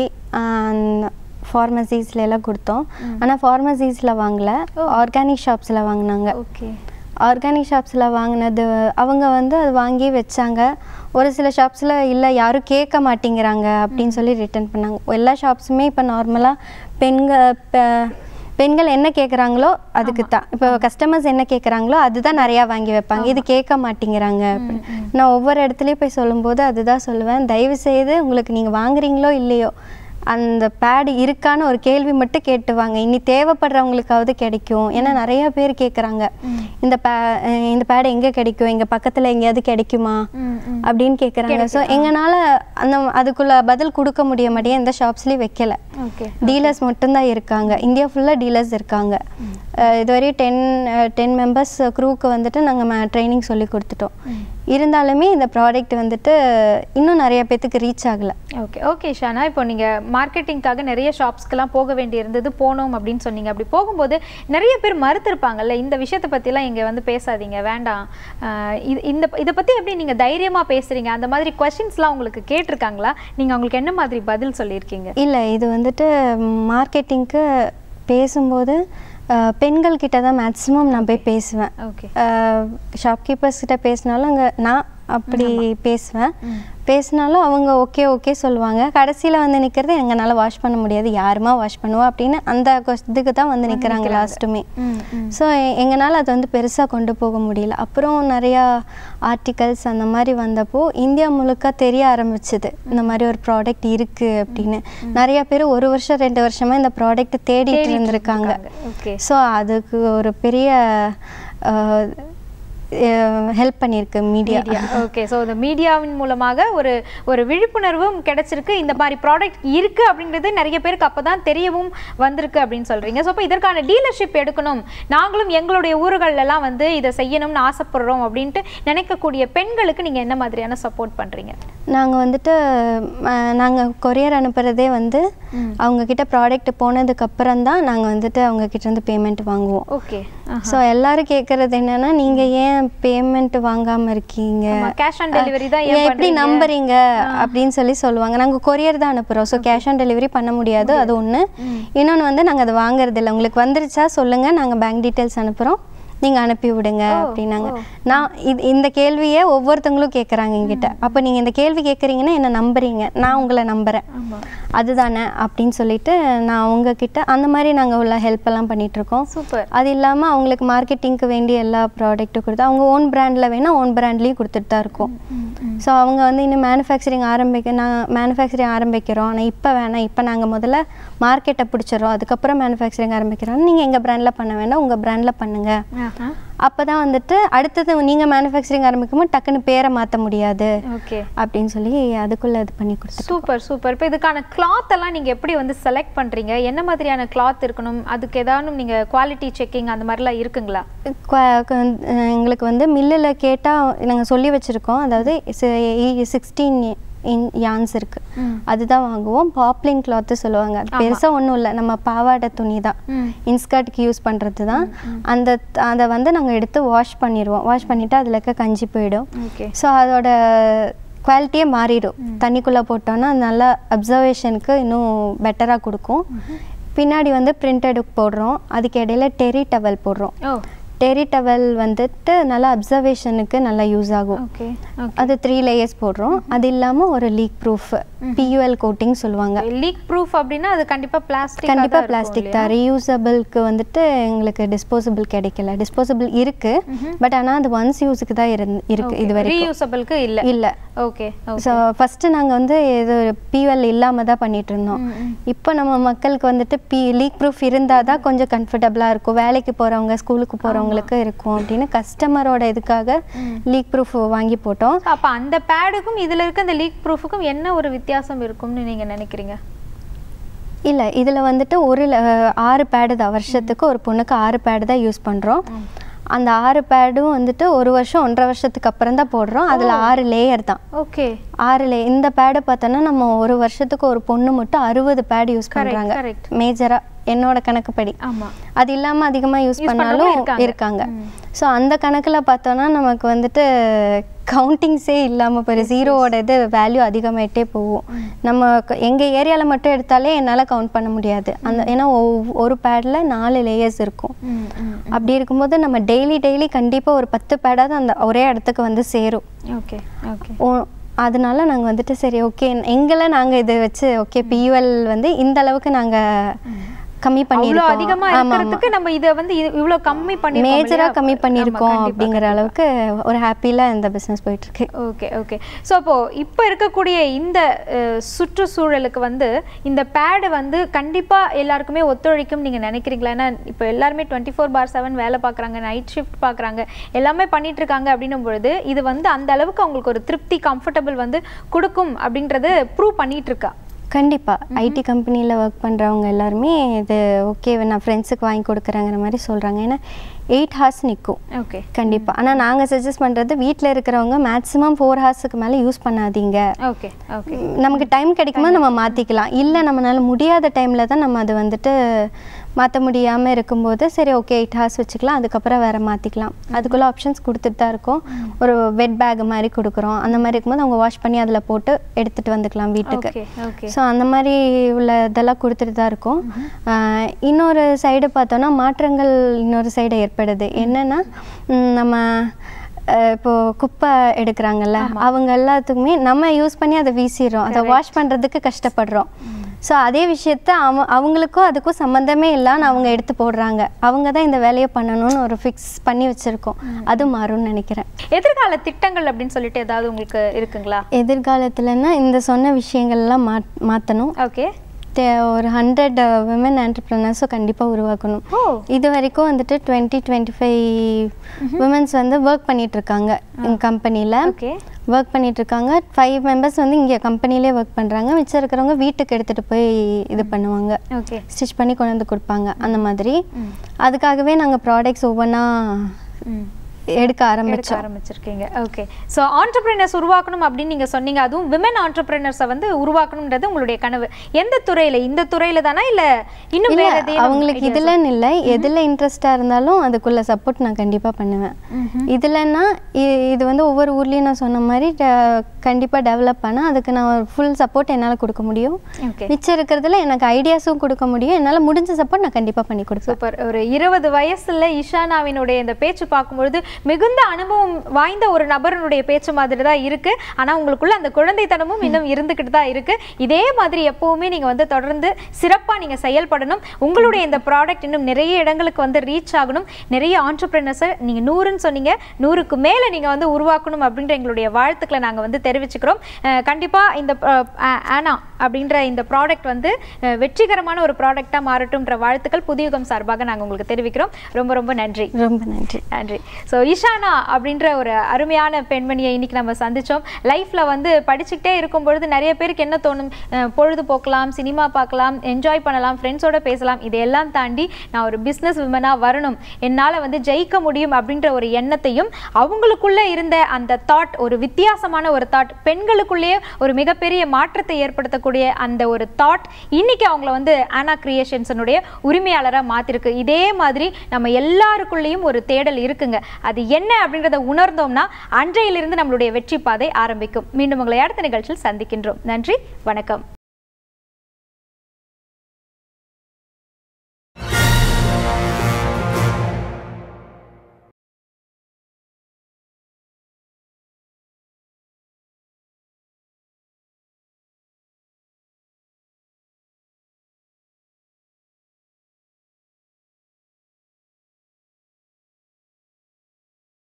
[SPEAKER 2] ஃபார்மசிஸ்ல எல்லாம் கொடுத்தோம் ஆனால் ஃபார்மசிஸில் வாங்கல ஆர்கானிக் ஷாப்ஸில் வாங்கினாங்க
[SPEAKER 1] ஓகே
[SPEAKER 2] ஆர்கானிக் ஷாப்ஸில் வாங்கினது அவங்க வந்து அது வாங்கி வச்சாங்க ஒரு சில ஷாப்ஸில் இல்லை யாரும் கேட்க மாட்டேங்கிறாங்க அப்படின்னு சொல்லி ரிட்டர்ன் பண்ணாங்க எல்லா ஷாப்ஸுமே இப்போ நார்மலாக பெண்கள் பெ- பெண்கள் என்ன கேட்குறாங்களோ அதுக்கு தான் இப்போ கஸ்டமர்ஸ் என்ன கேட்குறாங்களோ அதுதான் நிறையா வாங்கி வைப்பாங்க இது கேட்க மாட்டேங்கிறாங்க அப்படின்னு. நான் ஒவ்வொரு இடத்துலையும் போய் சொல்லும்போது அதுதான் சொல்லுவேன் தயவு செய்து உங்களுக்கு நீங்கள் வாங்குறீங்களோ இல்லையோ அந்த பேடு இருக்கான்னு ஒரு கேள்வி மட்டும் கேட்டு வாங்க இனி தேவைப்படுறவங்களுக்காவது கிடைக்கும் ஏன்னா நிறைய பேர் கேட்குறாங்க இந்த பே அஹ் இந்த பேடு எங்கே கிடைக்கும் எங்கள் பக்கத்தில் எங்கேயாவது கிடைக்குமா அப்படின்னு கேட்குறாங்க ஸோ எங்களால் அந்த அதுக்குள்ள பதில் கொடுக்க முடிய மாட்டேன் எந்த ஷாப்ஸ்லேயும் வைக்கல
[SPEAKER 1] ஓகே
[SPEAKER 2] டீலர்ஸ் மட்டும்தான் இருக்காங்க இந்தியா ஃபுல்லாக டீலர்ஸ் இருக்காங்க அஹ் இதுவரை டென் டென் மெம்பர்ஸ் க்ரூவுக்கு வந்துட்டு நாங்கள் ட்ரைனிங் சொல்லி கொடுத்துட்டோம் இருந்தாலுமே இந்த ப்ராடக்ட் வந்துட்டு இன்னும் நிறைய பேத்துக்கு ரீச் ஆகலை
[SPEAKER 1] ஓகே ஓகே ஷானா இப்போ நீங்கள் மார்க்கெட்டிங்காக நிறைய ஷாப்ஸ்க்கெல்லாம் போக வேண்டி இருந்தது போனோம் அப்படின்னு சொன்னீங்க அப்படி போகும்போது நிறைய பேர் மறுத்திருப்பாங்கல்ல இந்த விஷயத்தை பற்றிலாம் இங்கே வந்து பேசாதீங்க வேண்டாம் ஆஹ் இது இந்த இதை பற்றி எப்படி நீங்கள் தைரியமாக பேசுகிறீங்க அந்த மாதிரி கொஷின்ஸ்லாம் உங்களுக்கு கேட்டிருக்காங்களா நீங்கள் அவங்களுக்கு என்ன மாதிரி பதில் சொல்லியிருக்கீங்க
[SPEAKER 2] இல்லை இது வந்துட்டு மார்க்கெட்டிங்க்கு பேசும்போது அஹ், பெண்கள் கிட்ட தான் மேக்ஸிமம் நான் போய் பேசுவேன்
[SPEAKER 1] ஓகே
[SPEAKER 2] ஷாப்கீப்பர்ஸ் கிட்ட பேசினாலும் அங்கே நான் அப்படி பேசுவேன் பேசினாலும் அவங்க ஓகே ஓகே சொல்லுவாங்க கடைசியில் வந்து நிற்கிறது எங்களால் வாஷ் பண்ண முடியாது யாருமா வாஷ் பண்ணுவா அப்படின்னு அந்த கொஸ்- இதுக்கு தான் வந்து நிற்கிறாங்க லாஸ்ட்டுமே
[SPEAKER 1] ம் ம்
[SPEAKER 2] ஸோ எங்களால் அது வந்து பெருசாக கொண்டு போக முடியல அப்புறம் நிறையா ஆர்டிகல்ஸ் அந்த மாதிரி வந்தப்போ இந்தியா முழுக்க தெரிய ஆரம்பிச்சுது இந்த மாதிரி ஒரு ப்ராடக்ட் இருக்குது அப்படின்னு நிறைய பேர் ஒரு வருஷம் ரெண்டு வருஷமாக இந்த ப்ராடக்ட் தேடிட்டு இருந்திருக்காங்க
[SPEAKER 1] ஓகே
[SPEAKER 2] ஸோ அதுக்கு ஒரு பெரிய ஹெல்ப் பண்ணியிருக்கு மீடியா
[SPEAKER 1] மீடியா ஓகே ஸோ இந்த மீடியாவின் மூலமாக ஒரு ஒரு விழிப்புணர்வும் கிடைச்சிருக்கு இந்த மாதிரி ப்ராடக்ட் இருக்கு அப்படின்றது நிறைய பேருக்கு அப்பதான் தெரியவும் வந்திருக்கு அப்படின்னு சொல்றீங்க ஸோ இப்போ இதற்கான டீலர்ஷிப் எடுக்கணும் நாங்களும் எங்களுடைய ஊர்கள்ல எல்லாம் வந்து இதை செய்யணும்னு ஆசைப்படுறோம் அப்படின்ட்டு நினைக்கக்கூடிய பெண்களுக்கு நீங்க என்ன மாதிரியான சப்போர்ட் பண்றீங்க
[SPEAKER 2] நாங்கள் வந்துட்டு நாங்கள் கொரியர் அனுப்புகிறதே வந்து அவங்க கிட்ட ப்ராடக்ட் போனதுக்கு அப்புறம் தான் நாங்கள் வந்துட்டு அவங்க கிட்ட இருந்து பேமெண்ட் வாங்குவோம்
[SPEAKER 1] ஓகே
[SPEAKER 2] ஸோ எல்லாரும் கேட்குறது என்னன்னா நீங்கள் ஏன் பேமெண்ட் வாங்காமல் இருக்கீங்க
[SPEAKER 1] கேஷ் ஆன் டெலிவரி தான்
[SPEAKER 2] ஏன்
[SPEAKER 1] ஏன்
[SPEAKER 2] எப்படி நம்புறீங்க அப்படின்னு சொல்லி சொல்லுவாங்க நாங்கள் கொரியர் தான் அனுப்புகிறோம் ஸோ கேஷ் ஆன் டெலிவரி பண்ண முடியாது அது ஒன்று இன்னொன்று வந்து நாங்கள் அதை வாங்குறது இல்லை உங்களுக்கு வந்துருச்சா சொல்லுங்கள் நாங்கள் பேங்க் டீட்டெயில்ஸ் அனுப்புகிறோம் நீங்கள் அனுப்பி விடுங்க அப்படின்னாங்க நான் இது இந்த கேள்வியை ஒவ்வொருத்தவங்களும் கேட்குறாங்க என்கிட்ட அப்போ நீங்கள் இந்த கேள்வி கேட்குறீங்கன்னா என்ன நம்புறீங்க நான் உங்களை நம்புகிறேன்
[SPEAKER 1] ஆமா
[SPEAKER 2] அதுதானே அப்படின்னு சொல்லிட்டு நான் உங்ககிட்ட அந்த மாதிரி நாங்கள் உள்ள ஹெல்ப் எல்லாம் பண்ணிட்டு இருக்கோம்
[SPEAKER 1] சூப்பர்
[SPEAKER 2] அது இல்லாமல் அவங்களுக்கு மார்க்கெட்டிங்க்கு வேண்டிய எல்லா ப்ராடக்ட்டும் கொடுத்து அவங்க ஓன் பிராண்டில் வேணால் ஓன் பிராண்ட்லேயும் கொடுத்துட்டு தான் இருக்கோம் ஸோ அவங்க வந்து இன்னும் மேனுஃபேக்சரிங் ஆரம்பிக்க நான் மேனுஃபேக்சரிங் ஆரம்பிக்கிறோம் ஆனால் இப்போ வேணாம் இப்போ நாங்கள் முதல்ல மார்க்கெட்டை பிடிச்சிடறோம் அதுக்கப்புறம் மேனுஃபேக்சரிங் ஆரம்பிக்கிறோம் நீங்கள் எங்கள் பிராண்டில் பண்ண வேண்டாம் உங்கள் பிராண்டில் பண்ணுங்கள்
[SPEAKER 1] ஆஹா.
[SPEAKER 2] அப்போ தான் வந்துட்டு அடுத்தது நீங்கள் மேனுஃபேக்சரிங் ஆரம்பிக்கும்போது டக்குன்னு பேரை மாற்ற முடியாது
[SPEAKER 1] ஓகே
[SPEAKER 2] அப்படின்னு சொல்லி அதுக்குள்ளே இது பண்ணி கொடுத்துட்டோம்
[SPEAKER 1] சூப்பர் சூப்பர் இப்போ இதுக்கான கிளாத் எல்லாம் நீங்க எப்படி வந்து செலக்ட் பண்றீங்க என்ன மாதிரியான கிளாத் இருக்கணும் அதுக்கு ஏதாவது நீங்க குவாலிட்டி செக்கிங் அந்த மாதிரிலாம் இருக்குங்களா
[SPEAKER 2] குவ- கு- அஹ் எங்களுக்கு வந்து மில்லில் கேட்டால் நாங்கள் சொல்லி வச்சுருக்கோம் அதாவது சிக்ஸ்டீன் இன் யான்ஸ் இருக்குது
[SPEAKER 1] ம்.
[SPEAKER 2] அதுதான் வாங்குவோம் பாப்லின் கிளாத்து சொல்லுவாங்க பெருசாக ஒன்றும் இல்லை நம்ம பாவாடை துணி தான்
[SPEAKER 1] ம்.
[SPEAKER 2] இன்ஸ்கர்ட்டுக்கு யூஸ் பண்ணுறது தான் அந்த அதை வந்து நாங்கள் எடுத்து வாஷ் பண்ணிடுவோம் வாஷ் பண்ணிவிட்டு அதில் இருக்க கஞ்சி போயிடும்
[SPEAKER 1] ஓகே
[SPEAKER 2] ஸோ அதோட குவாலிட்டியே மாறிடும் தண்ணிக்குள்ளே போட்டோன்னா அது நல்லா அப்சர்வேஷனுக்கு இன்னும் பெட்டராக கொடுக்கும் பின்னாடி வந்து பிரிண்டட் போடுறோம் அதுக்கு இடையில டெரி டவல் போடுறோம்
[SPEAKER 1] ஓ
[SPEAKER 2] டெரி டவல் வந்துட்டு நல்லா அப்சர்வேஷனுக்கு நல்லா யூஸ் ஆகும்
[SPEAKER 1] ஓகே ஓகே
[SPEAKER 2] அது த்ரீ லேயர்ஸ் போடுறோம் அது இல்லாமல் ஒரு லீக் ப்ரூஃப் பியூஎல் கோட்டிங் சொல்லுவாங்க
[SPEAKER 1] லீக் ப்ரூஃப் அப்படின்னா அது கண்டிப்பா பிளாஸ்டிக்
[SPEAKER 2] கண்டிப்பாக பிளாஸ்டிக் தான் ரீயூசபிள்க்கு வந்துட்டு எங்களுக்கு டிஸ்போசபிள் கிடைக்கல டிஸ்போசபிள் இருக்கு பட் ஆனால் அது ஒன்ஸ் யூஸுக்கு தான் இருந்து இருக்கு இது வரைக்கும்
[SPEAKER 1] ரீயூசபிள்க்கு இல்ல
[SPEAKER 2] இல்லை
[SPEAKER 1] ஓகே
[SPEAKER 2] ஸோ ஃபஸ்ட்டு நாங்கள் வந்து இது பியூஎல் இல்லாமல் தான் பண்ணிட்டு இருந்தோம் இப்போ நம்ம மக்களுக்கு வந்துட்டு பி லீக் ப்ரூஃப் இருந்தால் தான் கொஞ்சம் கம்ஃபர்டபுளாக இருக்கும் வேலைக்கு போகிறவங்க ஸ்கூலுக்கு போகிறவங்களுக்கு இருக்கும் அப்படின்னு கஸ்டமரோட இதுக்காக லீக் ப்ரூஃப் வாங்கி போட்டோம்
[SPEAKER 1] அப்ப அந்த பேடுக்கும் இதுல இருக்க அந்த லீக் ப்ரூஃபுக்கும் என்ன ஒரு வித்தியாசம் இருக்கும்னு நீங்க நினைக்கிறீங்க
[SPEAKER 2] இல்லை இதில் வந்துட்டு ஒரு ல- ஆறு பேடு தான் வருஷத்துக்கு ஒரு பொண்ணுக்கு ஆறு பேடு தான் யூஸ் பண்ணுறோம் அந்த ஆறு பேடும் வந்துட்டு ஒரு வருஷம் ஒன்றரை வருஷத்துக்கு அப்புறம் தான் போடுறோம் அதில் ஆறு லேயர் தான்
[SPEAKER 1] ஓகே
[SPEAKER 2] ஆறு லே இந்த பேடை பார்த்தோன்னா நம்ம ஒரு வருஷத்துக்கு ஒரு பொண்ணு மட்டும் அறுபது பேட் யூஸ்
[SPEAKER 1] Correct,
[SPEAKER 2] பண்ணுறாங்க
[SPEAKER 1] correct.
[SPEAKER 2] மேஜராக என்னோட கணக்குப்படி
[SPEAKER 1] ஆமா
[SPEAKER 2] அது இல்லாமல் அதிகமாக யூஸ்
[SPEAKER 1] Use
[SPEAKER 2] பண்ணாலும்
[SPEAKER 1] பண்றவங்க இருக்காங்க.
[SPEAKER 2] இருக்காங்க ஸோ அந்த கணக்கில் பார்த்தோன்னா நமக்கு வந்துட்டு கவுண்டிங்ஸே இல்லாமல் போயிரு ஜீரோவோட இது வேல்யூ அதிகமாயிட்டே போகும் நம்ம எங்கள் ஏரியாவில் மட்டும் எடுத்தாலே என்னால் கவுண்ட் பண்ண முடியாது அந்த ஏன்னா ஒவ்- ஒரு பேடில் நாலு லேயர்ஸ் இருக்கும்
[SPEAKER 1] ம், ம்.
[SPEAKER 2] அப்படி இருக்கும்போது நம்ம டெய்லி டெய்லி கண்டிப்பாக ஒரு பத்து பேடாவது அந்த ஒரே இடத்துக்கு வந்து சேரும்
[SPEAKER 1] ஓகே ஓகே
[SPEAKER 2] ஓ- அதனால நாங்கள் வந்துட்டு சரி ஓகே எங்களை நாங்கள் இதை வச்சு ஓகே பியூஎல் வந்து இந்த அளவுக்கு நாங்கள் கம்மி
[SPEAKER 1] அவ்வளோ
[SPEAKER 2] பண்ணியிருக்கோம்
[SPEAKER 1] அதிகமா
[SPEAKER 2] ஆமா, ஆமா.
[SPEAKER 1] இருக்கிறதுக்கு நம்ம இத வந்து இது- இவ்ளோ கம்மி பண்ணி
[SPEAKER 2] மேஜராக கம்மி பண்ணியிருக்கோம் அப்படிங்கிற அளவுக்கு ஒரு ஹாப்பியில் இந்த பிஸ்னஸ் போயிட்டுருக்கு
[SPEAKER 1] ஓகே ஓகே ஸோ அப்போ இப்போ இருக்கக்கூடிய இந்த அஹ், சுற்றுச்சூழலுக்கு வந்து இந்த பேடு வந்து கண்டிப்பா எல்லாருக்குமே ஒத்துழைக்கும் நீங்க நினைக்கிறீங்களா ஏன்னா இப்போ எல்லாருமே டுவெண்ட்டி ஃபோர் பார் செவன் வேலை பார்க்குறாங்க நைட் ஷிஃப்ட் பார்க்குறாங்க எல்லாமே பண்ணிட்டு இருக்காங்க அப்படின்னும் பொழுது இது வந்து அந்த அளவுக்கு அவங்களுக்கு ஒரு திருப்தி கம்ஃபர்டபுள் வந்து கொடுக்கும் அப்படின்றது ப்ரூவ் பண்ணிட்டு இருக்கா
[SPEAKER 2] கண்டிப்பாக ஐடி கம்பெனியில் ஒர்க் பண்ணுறவங்க எல்லாருமே இது ஓகே நான் ஃப்ரெண்ட்ஸுக்கு வாங்கி கொடுக்குறேங்கிற மாதிரி சொல்கிறாங்க ஏன்னா எயிட் ஹார்ஸ் நிற்கும்
[SPEAKER 1] ஓகே
[SPEAKER 2] கண்டிப்பாக ஆனால் நாங்கள் சஜஸ்ட் பண்ணுறது வீட்டில் இருக்கிறவங்க மேக்ஸிமம் ஃபோர் ஹார்ஸுக்கு மேலே யூஸ் பண்ணாதீங்க
[SPEAKER 1] ஓகே ஓகே
[SPEAKER 2] நமக்கு டைம் கிடைக்கும்போது நம்ம மாற்றிக்கலாம் இல்லை நம்மளால முடியாத டைமில் தான் நம்ம அது வந்துட்டு மாற்ற முடியாமல் இருக்கும்போது சரி ஓகே எயிட் ஹார்ஸ் வச்சுக்கலாம் அதுக்கப்புறம் வேறு மாற்றிக்கலாம் அதுக்குள்ளே ஆப்ஷன்ஸ் கொடுத்துட்டு தான் இருக்கோம் ஒரு வெட் பேக் மாதிரி கொடுக்குறோம் அந்த மாதிரி இருக்கும்போது அவங்க வாஷ் பண்ணி அதில் போட்டு எடுத்துகிட்டு வந்துக்கலாம் வீட்டுக்கு
[SPEAKER 1] ஓகே ஓகே
[SPEAKER 2] ஸோ அந்த மாதிரி உள்ள இதெல்லாம் கொடுத்துட்டு தான் இருக்கோம் ஆஹ் இன்னொரு சைடு பார்த்தோன்னா மாற்றங்கள் இன்னொரு சைடு ஏற்படுது என்னென்னா நம்ம அஹ் இப்போ குப்பை எடுக்கிறாங்கல்ல அவங்க எல்லாத்துக்குமே நம்ம யூஸ் பண்ணி அதை வீசிடுறோம் அதை வாஷ் பண்ணுறதுக்கு கஷ்டப்படுறோம் ஸோ அதே விஷயத்த அவ அவங்களுக்கும் அதுக்கும் சம்மந்தமே இல்லான்னு அவங்க எடுத்து போடுறாங்க அவங்க தான் இந்த வேலையை பண்ணணும்னு ஒரு ஃபிக்ஸ் பண்ணி வச்சுருக்கோம் அது மாறும்னு நினைக்கிறேன்
[SPEAKER 1] எதிர்கால திட்டங்கள் அப்படின்னு சொல்லிட்டு ஏதாவது உங்களுக்கு இருக்குங்களா
[SPEAKER 2] எதிர்காலத்துலன்னா இந்த சொன்ன விஷயங்கள்லாம் மா மாற்றணும்
[SPEAKER 1] ஓகே
[SPEAKER 2] தே- ஒரு ஹண்ட்ரட் விமன் ஆண்டர்பிரினர்ஸும் கண்டிப்பாக உருவாக்கணும்
[SPEAKER 1] ஓ
[SPEAKER 2] இது வரைக்கும் வந்துட்டு டுவெண்ட்டி டுவெண்ட்டி ஃபைவ் உமன்ஸ் வந்து ஒர்க் பண்ணிட்டு இருக்காங்க எங்கள் கம்பெனியில்
[SPEAKER 1] ஓகே
[SPEAKER 2] ஒர்க் பண்ணிட்டு இருக்காங்க ஃபைவ் மெம்பர்ஸ் வந்து இங்கே கம்பெனிலே ஒர்க் பண்ணுறாங்க மிச்சம் இருக்கிறவங்க வீட்டுக்கு எடுத்துகிட்டு போய் இது பண்ணுவாங்க
[SPEAKER 1] ஓகே
[SPEAKER 2] ஸ்டிச் பண்ணி கொண்டு வந்து கொடுப்பாங்க அந்த மாதிரி அதுக்காகவே நாங்கள் ப்ராடக்ட்ஸ் ஒவ்வொன்றா
[SPEAKER 1] ம்
[SPEAKER 2] எடுக்க
[SPEAKER 1] எடுக்க
[SPEAKER 2] ஆரம்பித்தோம்
[SPEAKER 1] ஆரம்பிச்சிருக்கீங்க ஓகே ஸோ ஆண்டர்பிரினர்ஸ் உருவாக்கணும் அப்படின்னு நீங்க சொன்னீங்க அதுவும் விமன் ஆண்டர்பிரினர்ஸை வந்து உருவாக்கணும்ன்றது உங்களுடைய கனவு எந்த துறையில இந்த துறையில தானா இல்ல இன்னும்
[SPEAKER 2] இல்லை
[SPEAKER 1] வேற எதையும்
[SPEAKER 2] அவங்களுக்கு இதுலன்னு இல்லை எதில் இன்ட்ரெஸ்டாக இருந்தாலும் அதுக்குள்ள சப்போர்ட் நான் கண்டிப்பாக பண்ணுவேன் இதுலன்னா இ- இது வந்து ஒவ்வொரு ஊர்லேயும் நான் சொன்ன மாதிரி கண்டிப்பாக டெவலப் பண்ண அதுக்கு நான் ஃபுல் சப்போர்ட் என்னால் கொடுக்க முடியும்
[SPEAKER 1] ஓகே
[SPEAKER 2] மிச்சம் இருக்கிறதுல எனக்கு ஐடியாஸும் கொடுக்க முடியும் என்னால் முடிஞ்ச சப்போர்ட் நான் கண்டிப்பாக பண்ணி கொடுப்பேன்
[SPEAKER 1] சூப்பர் ஒரு இருபது வயசுல இஷானாவினுடைய இந்த பேச்சு பார்க்கும்பொழுது மிகுந்த அனுபவம் வாய்ந்த ஒரு நபருடைய பேச்சு மாதிரி தான் இருக்கு ஆனா உங்களுக்குள்ள அந்த குழந்தைத்தனமும் இன்னும் இருந்துகிட்டு தான் இருக்கு இதே மாதிரி எப்பவுமே நீங்க வந்து தொடர்ந்து சிறப்பா நீங்க செயல்படணும் உங்களுடைய இந்த ப்ராடக்ட் இன்னும் நிறைய இடங்களுக்கு வந்து ரீச் ஆகணும் நிறைய ஆண்டர்பிரினர்ஸை நீங்க நூறுன்னு சொன்னீங்க நூறுக்கு மேல நீங்க வந்து உருவாக்கணும் அப்படின்ற எங்களுடைய வாழ்த்துக்களை நாங்க வந்து தெரிவிச்சுக்கிறோம் அஹ் கண்டிப்பா இந்த அஹ், ஆ- ஆனா அப்படின்ற இந்த ப்ராடக்ட் வந்து அஹ், வெற்றிகரமான ஒரு ப்ராடக்டா மாறட்டும்ன்ற வாழ்த்துக்கள் புதியுகம் சார்பாக நாங்க உங்களுக்கு தெரிவிக்கிறோம் ரொம்ப ரொம்ப நன்றி
[SPEAKER 2] ரொம்ப நன்றி
[SPEAKER 1] நன்றி ஸோ இஷானா அப்படின்ற ஒரு அருமையான பெண்மணியை இன்னைக்கு நம்ம சந்திச்சோம் லைஃப்ல வந்து படிச்சுக்கிட்டே இருக்கும் பொழுது நிறைய பேருக்கு என்ன தோணும் அஹ் பொழுது போக்கலாம் சினிமா பார்க்கலாம் என்ஜாய் பண்ணலாம் ஃப்ரெண்ட்ஸோட பேசலாம் இதையெல்லாம் தாண்டி நான் ஒரு பிஸ்னஸ் விமனாக வரணும் என்னால் வந்து ஜெயிக்க முடியும் அப்படின்ற ஒரு எண்ணத்தையும் அவங்களுக்குள்ள இருந்த அந்த தாட் ஒரு வித்தியாசமான ஒரு தாட் பெண்களுக்குள்ளேயே ஒரு மிகப்பெரிய மாற்றத்தை ஏற்படுத்தக்கூடிய அந்த ஒரு தாட் இன்னைக்கு அவங்கள வந்து ஆனா கிரியேஷன்ஸனுடைய உரிமையாளராக மாத்திருக்கு இதே மாதிரி நம்ம எல்லாருக்குள்ளேயும் ஒரு தேடல் இருக்குங்க அது என்ன அப்படின்றத உணர்ந்தோம்னா அன்றையிலிருந்து நம்மளுடைய வெற்றி பாதை ஆரம்பிக்கும் மீண்டும் உங்களை அடுத்த நிகழ்ச்சியில் சந்திக்கின்றோம் நன்றி வணக்கம்